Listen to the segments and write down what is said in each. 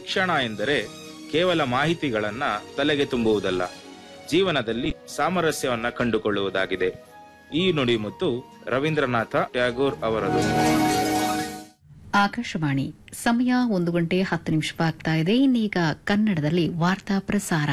ಶಿಕ್ಷಣ ಎಂದರೆ ಕೇವಲ ಮಾಹಿತಿಗಳನ್ನ ತಲೆಗೆ ತುಂಬುವುದಲ್ಲ ಜೀವನದಲ್ಲಿ ಸಾಮರಸ್ಯವನ್ನ ಕಂಡುಕೊಳ್ಳುವುದಾಗಿದೆ ಈ ನುಡಿಮುತ್ತು ರವೀಂದ್ರನಾಥ ಟ್ಯಾಗೋರ್ ಅವರದು ಆಕಾಶವಾಣಿ ಸಮಯ ಒಂದು ಗಂಟೆ ಹತ್ತು ನಿಮಿಷ ಆಗ್ತಾ ಇದೆ ಇನ್ನೀಗ ಕನ್ನಡದಲ್ಲಿ ವಾರ್ತಾ ಪ್ರಸಾರ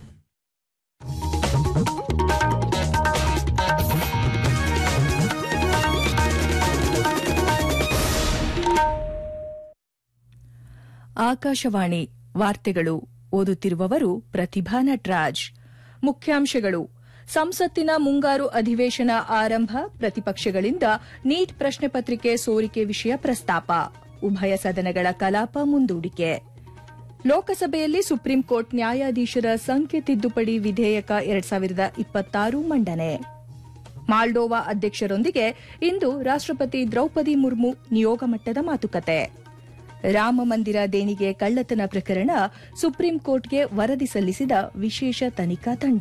ಆಕಾಶವಾಣಿ ವಾರ್ತೆಗಳು ಓದುತ್ತಿರುವವರು ಪ್ರತಿಭಾ ನಟ್ರಾಜ್ ಮುಖ್ಯಾಂಶಗಳು ಸಂಸತ್ತಿನ ಮುಂಗಾರು ಅಧಿವೇಶನ ಆರಂಭ ಪ್ರತಿಪಕ್ಷಗಳಿಂದ ನೀಟ್ ಪ್ರಶ್ನೆ ಪತ್ರಿಕೆ ಸೋರಿಕೆ ವಿಷಯ ಪ್ರಸ್ತಾಪ ಉಭಯ ಸದನಗಳ ಕಲಾಪ ಮುಂದೂಡಿಕೆ ಲೋಕಸಭೆಯಲ್ಲಿ ಸುಪ್ರೀಂ ಕೋರ್ಟ್ ನ್ಯಾಯಾಧೀಶರ ಸಂಖ್ಯೆ ತಿದ್ದುಪಡಿ ವಿಧೇಯಕ ಎರಡ್ ಸಾವಿರದ ಇಪ್ಪತ್ತಾರು ಮಂಡನೆ ಮಾಲ್ಡೋವಾ ಅಧ್ಯಕ್ಷರೊಂದಿಗೆ ಇಂದು ರಾಷ್ಟ್ರಪತಿ ದ್ರೌಪದಿ ಮುರ್ಮು ನಿಯೋಗ ಮಟ್ಟದ ಮಾತುಕತೆ ರಾಮ ಮಂದಿರ ದೇಣಿಗೆ ಕಳ್ಳತನ ಪ್ರಕರಣ ಸುಪ್ರೀಂ ಕೋರ್ಟ್ಗೆ ವರದಿ ಸಲ್ಲಿಸಿದ ವಿಶೇಷ ತನಿಖಾ ತಂಡ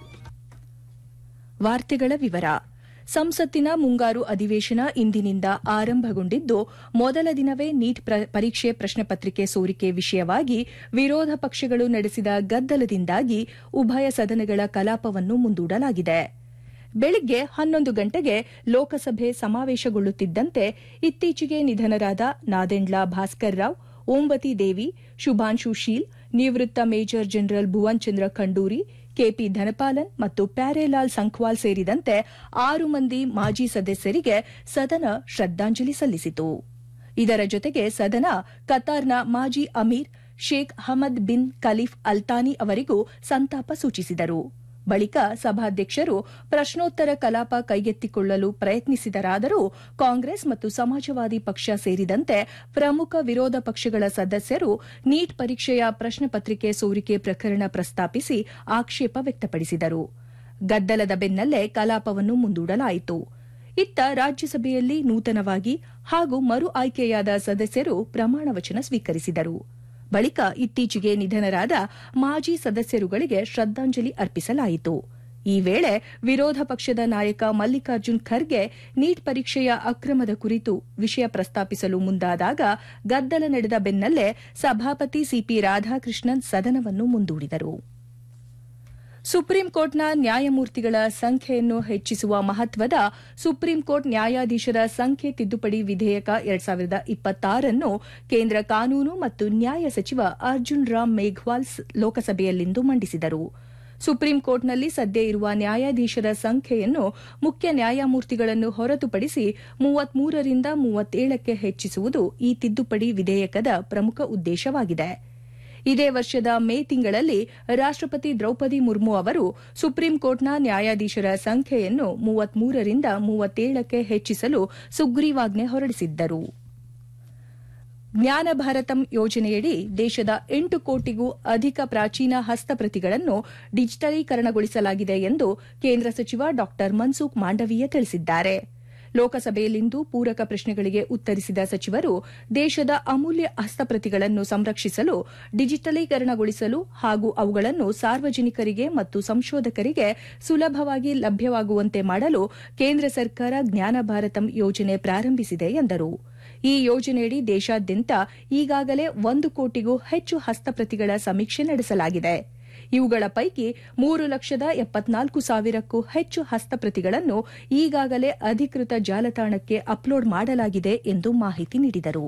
ವಾರ್ತೆಗಳ ವಿವರ ಸಂಸತ್ತಿನ ಮುಂಗಾರು ಅಧಿವೇಶನ ಇಂದಿನಿಂದ ಆರಂಭಗೊಂಡಿದ್ದು ಮೊದಲ ದಿನವೇ ನೀಟ್ ಪ್ರ- ಪರೀಕ್ಷೆ ಪ್ರಶ್ನೆ ಪತ್ರಿಕೆ ಸೋರಿಕೆ ವಿಷಯವಾಗಿ ವಿರೋಧ ಪಕ್ಷಗಳು ನಡೆಸಿದ ಗದ್ದಲದಿಂದಾಗಿ ಉಭಯ ಸದನಗಳ ಕಲಾಪವನ್ನು ಮುಂದೂಡಲಾಗಿದೆ ಬೆಳಿಗ್ಗೆ ಹನ್ನೊಂದು ಗಂಟೆಗೆ ಲೋಕಸಭೆ ಸಮಾವೇಶಗೊಳ್ಳುತ್ತಿದ್ದಂತೆ ಇತ್ತೀಚೆಗೆ ನಿಧನರಾದ ನಾದೆಂಡ್ಲ ಭಾಸ್ಕರ್ ರಾವ್ ಓಂಬತಿ ದೇವಿ ಶುಭಾಂಶು ಶೀಲ್ ನಿವೃತ್ತ major general Bhuvan Chandra Khanduri KP Dhanapalan ಮತ್ತು ಪ್ಯಾರೇಲಾಲ್ ಸಂಖ್ವಾಲ್ ಸೇರಿದಂತೆ ಆರು ಮಂದಿ ಮಾಜಿ ಸದಸ್ಯರಿಗೆ ಸದನ ಶ್ರದ್ದಾಂಜಲಿ ಸಲ್ಲಿಸಿತು ಇದರ ಜೊತೆಗೆ ಸದನ ಕತಾರ್ನ ಮಾಜಿ ಅಮೀರ್ Sheikh Hamad bin Khalifa Al Thani ಅವರಿಗೂ ಸಂತಾಪ ಸೂಚಿಸಿದರು ಬಳಿಕ ಸಭಾಧ್ಯಕ್ಷರು ಪ್ರಶ್ನೋತ್ತರ ಕಲಾಪ ಕೈಗೆತ್ತಿಕೊಳ್ಳಲು ಪ್ರಯತ್ನಿಸಿದರಾದರೂ ಕಾಂಗ್ರೆಸ್ ಮತ್ತು ಸಮಾಜವಾದಿ ಪಕ್ಷ ಸೇರಿದಂತೆ ಪ್ರಮುಖ ವಿರೋಧ ಪಕ್ಷಗಳ ಸದಸ್ಯರು ನೀಟ್ ಪರೀಕ್ಷೆಯ ಪ್ರಶ್ನೆ ಪತ್ರಿಕೆ ಸೋರಿಕೆ ಪ್ರಕರಣ ಪ್ರಸ್ತಾಪಿಸಿ ಆಕ್ಷೇಪ ವ್ಯಕ್ತಪಡಿಸಿದರು ಗದ್ದಲದ ಬೆನ್ನಲ್ಲೇ ಕಲಾಪವನ್ನು ಮುಂದೂಡಲಾಯಿತು ಇತ್ತ ರಾಜ್ಯಸಭೆಯಲ್ಲಿ ನೂತನವಾಗಿ ಹಾಗೂ ಮರು ಆಯ್ಕೆಯಾದ ಸದಸ್ಯರು ಪ್ರಮಾಣ ವಚನ ಸ್ವೀಕರಿಸಿದರು ಬಳಿಕ ಇತ್ತೀಚೆಗೆ ನಿಧನರಾದ ಮಾಜಿ ಸದಸ್ಯರುಗಳಿಗೆ ಶ್ರದ್ದಾಂಜಲಿ ಅರ್ಪಿಸಲಾಯಿತು ಈ ವೇಳೆ ವಿರೋಧ ಪಕ್ಷದ ನಾಯಕ ಮಲ್ಲಿಕಾರ್ಜುನ್ ಖರ್ಗೆ ನೀಟ್ ಪರೀಕ್ಷೆಯ ಅಕ್ರಮದ ಕುರಿತು ವಿಷಯ ಪ್ರಸ್ತಾಪಿಸಲು ಮುಂದಾದಾಗ ಗದ್ದಲ ನಡೆದ ಬೆನ್ನಲ್ಲೇ ಸಭಾಪತಿ ಸಿಪಿ ರಾಧಾಕೃಷ್ಣನ್ ಸದನವನ್ನು ಮುಂದೂಡಿದರು ಸುಪ್ರೀಂ ಕೋರ್ಟ್ನ ನ್ಯಾಯಮೂರ್ತಿಗಳ ಸಂಖ್ಯೆಯನ್ನು ಹೆಚ್ಚಿಸುವ ಮಹತ್ವದ ಸುಪ್ರೀಂ ಕೋರ್ಟ್ ನ್ಯಾಯಾಧೀಶರ ಸಂಖ್ಯೆ ತಿದ್ದುಪಡಿ ವಿಧೇಯಕ ಎರಡ್ ಸಾವಿರದ ಇಪ್ಪತ್ತಾರನ್ನು ಕೇಂದ್ರ ಕಾನೂನು ಮತ್ತು ನ್ಯಾಯ ಸಚಿವ ಅರ್ಜುನ್ ರಾಮ್ ಮೇಘ್ವಾಲ್ ಸ್- ಲೋಕಸಭೆಯಲ್ಲಿಂದು ಮಂಡಿಸಿದರು ಸುಪ್ರೀಂ ಕೋರ್ಟ್ನಲ್ಲಿ ಸದ್ಯ ಇರುವ ನ್ಯಾಯಾಧೀಶರ ಸಂಖ್ಯೆಯನ್ನು ಮುಖ್ಯ ನ್ಯಾಯಮೂರ್ತಿಗಳನ್ನು ಹೊರತುಪಡಿಸಿ ಮೂವತ್ಮೂರರಿಂದ ಮೂವತ್ತೇಳಕ್ಕೆ ಹೆಚ್ಚಿಸುವುದು ಈ ತಿದ್ದುಪಡಿ ವಿಧೇಯಕದ ಪ್ರಮುಖ ಉದ್ದೇಶವಾಗಿದೆ ಇದೇ ವರ್ಷದ ಮೇ ತಿಂಗಳಲ್ಲಿ ರಾಷ್ಟ್ರಪತಿ ದ್ರೌಪದಿ ಮುರ್ಮು ಅವರು ಸುಪ್ರೀಂ ಕೋರ್ಟ್ನ ನ್ಯಾಯಾಧೀಶರ ಸಂಖ್ಯೆಯನ್ನು ಮೂವತ್ಮೂರರಿಂದ ಮೂವತ್ತೇಳಕ್ಕೆ ಹೆಚ್ಚಿಸಲು ಸುಗ್ರೀವಾಜ್ಞೆ ಹೊರಡಿಸಿದ್ದರು ಜ್ಞಾನ ಭಾರತಂ ಯೋಜನೆಯಡಿ ದೇಶದ ಎಂಟು ಕೋಟಿಗೂ ಅಧಿಕ ಪ್ರಾಚೀನ ಹಸ್ತಪ್ರತಿಗಳನ್ನು ಡಿಜಿಟಲೀಕರಣಗೊಳಿಸಲಾಗಿದೆ ಎಂದು ಕೇಂದ್ರ ಸಚಿವ ಡಾ ಮನ್ಸುಖ್ ಮಾಂಡವೀಯ ತಿಳಿಸಿದ್ದಾರೆ ಲೋಕಸಭೆಯಲ್ಲಿಂದು ಪೂರಕ ಪ್ರಶ್ನೆಗಳಿಗೆ ಉತ್ತರಿಸಿದ ಸಚಿವರು ದೇಶದ ಅಮೂಲ್ಯ ಹಸ್ತಪ್ರತಿಗಳನ್ನು ಸಂರಕ್ಷಿಸಲು ಡಿಜಿಟಲೀಕರಣಗೊಳಿಸಲು ಹಾಗೂ ಅವುಗಳನ್ನು ಸಾರ್ವಜನಿಕರಿಗೆ ಮತ್ತು ಸಂಶೋಧಕರಿಗೆ ಸುಲಭವಾಗಿ ಲಭ್ಯವಾಗುವಂತೆ ಮಾಡಲು ಕೇಂದ್ರ ಸರ್ಕಾರ ಜ್ಞಾನ ಭಾರತಂ ಯೋಜನೆ ಪ್ರಾರಂಭಿಸಿದೆ ಎಂದರು ಈ ಯೋಜನೆಯಡಿ ದೇಶಾದ್ಯಂತ ಈಗಾಗಲೇ ಒಂದು ಕೋಟಿಗೂ ಹೆಚ್ಚು ಹಸ್ತಪ್ರತಿಗಳ ಸಮೀಕ್ಷೆ ನಡೆಸಲಾಗಿದೆ ಇವುಗಳ ಪೈಕಿ ಮೂರು ಲಕ್ಷದ ಎಪ್ಪತ್ನಾಲ್ಕು ಸಾವಿರಕ್ಕೂ ಹೆಚ್ಚು ಹಸ್ತಪ್ರತಿಗಳನ್ನು ಈಗಾಗಲೇ ಅಧಿಕೃತ ಜಾಲತಾಣಕ್ಕೆ ಅಪ್ಲೋಡ್ ಮಾಡಲಾಗಿದೆ ಎಂದು ಮಾಹಿತಿ ನೀಡಿದರು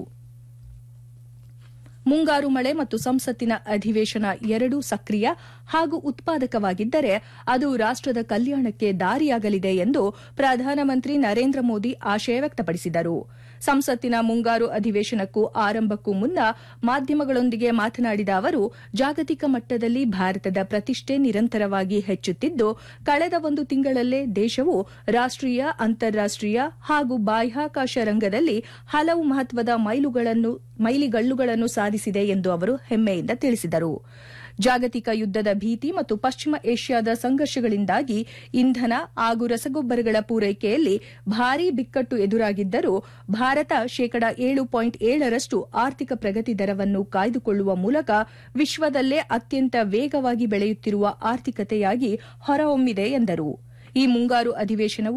ಮುಂಗಾರು ಮಳೆ ಮತ್ತು ಸಂಸತ್ತಿನ ಅಧಿವೇಶನ ಎರಡೂ ಸಕ್ರಿಯ ಹಾಗೂ ಉತ್ಪಾದಕವಾಗಿದ್ದರೆ ಅದು ರಾಷ್ಟದ ಕಲ್ಯಾಣಕ್ಕೆ ದಾರಿಯಾಗಲಿದೆ ಎಂದು ಪ್ರಧಾನಮಂತ್ರಿ ನರೇಂದ್ರ ಮೋದಿ ಆಶಯ ವ್ಯಕ್ತಪಡಿಸಿದರು ಸಂಸತ್ತಿನ ಮುಂಗಾರು ಅಧಿವೇಶನಕ್ಕೂ ಆರಂಭಕ್ಕೂ ಮುನ್ನ ಮಾಧ್ಯಮಗಳೊಂದಿಗೆ ಮಾತನಾಡಿದ ಅವರು ಜಾಗತಿಕ ಮಟ್ಟದಲ್ಲಿ ಭಾರತದ ಪ್ರತಿಷ್ಠೆ ನಿರಂತರವಾಗಿ ಹೆಚ್ಚುತ್ತಿದ್ದು ಕಳೆದ ಒಂದು ತಿಂಗಳಲ್ಲೇ ದೇಶವು ರಾಷ್ಟೀಯ ಅಂತಾರಾಷ್ಟೀಯ ಹಾಗೂ ಬಾಹ್ಯಾಕಾಶ ರಂಗದಲ್ಲಿ ಹಲವು ಮಹತ್ವದ ಮೈಲುಗಳನ್ನು ಮೈಲಿಗಲ್ಲುಗಳನ್ನು ಸಾಧಿಸಿದೆ ಎಂದು ಅವರು ಹೆಮ್ಮೆಯಿಂದ ತಿಳಿಸಿದರು ಜಾಗತಿಕ ಯುದ್ದದ ಭೀತಿ ಮತ್ತು ಪಶ್ಚಿಮ ಏಷ್ಯಾದ ಸಂಘರ್ಷಗಳಿಂದಾಗಿ ಇಂಧನ ಹಾಗೂ ರಸಗೊಬ್ಬರಗಳ ಪೂರೈಕೆಯಲ್ಲಿ ಭಾರೀ ಬಿಕ್ಕಟ್ಟು ಎದುರಾಗಿದ್ದರೂ ಭಾರತ ಶೇಕಡ ಏಳು ಪಾಯಿಂಟ್ ಏಳರಷ್ಟು ಆರ್ಥಿಕ ಪ್ರಗತಿ ದರವನ್ನು ಕಾಯ್ದುಕೊಳ್ಳುವ ಮೂಲಕ ವಿಶ್ವದಲ್ಲೇ ಅತ್ಯಂತ ವೇಗವಾಗಿ ಬೆಳೆಯುತ್ತಿರುವ ಆರ್ಥಿಕತೆಯಾಗಿ ಹೊರಹೊಮ್ಮಿದೆ ಎಂದರು ಈ ಮುಂಗಾರು ಅಧಿವೇಶನವು